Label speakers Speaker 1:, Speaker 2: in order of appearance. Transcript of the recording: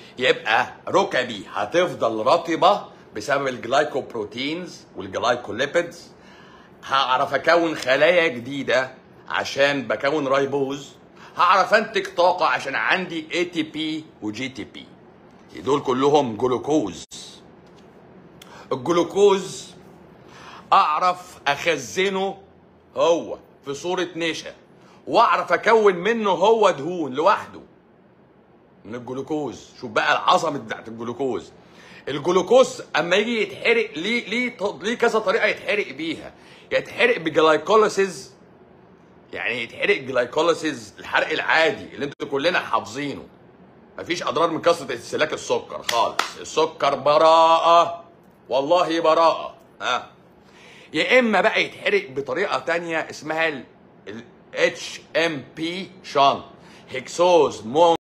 Speaker 1: يبقى ركبي هتفضل رطبه بسبب الجلايكوبروتينز والجلايكوليبيدز هعرف اكون خلايا جديده عشان بكون رايبوز هعرف انتج طاقه عشان عندي اي تي بي وجي تي بي دول كلهم جلوكوز الجلوكوز اعرف اخزنه هو في صوره نشا واعرف اكون منه هو دهون لوحده من الجلوكوز شوف بقى العظمه بتاعت الجلوكوز الجلوكوز اما يجي يتحرق ليه ليه ليه كذا طريقه يتحرق بيها يتحرق بجلايكوليسيز يعني يتحرق جلايكوليسيز الحرق العادي اللي انتوا كلنا حافظينه مفيش اضرار من كثره استهلاك السكر خالص السكر براءه والله براءه ها يا اما بقى يتحرق بطريقه تانية اسمها ال اتش ام بي شان هيكسوز مون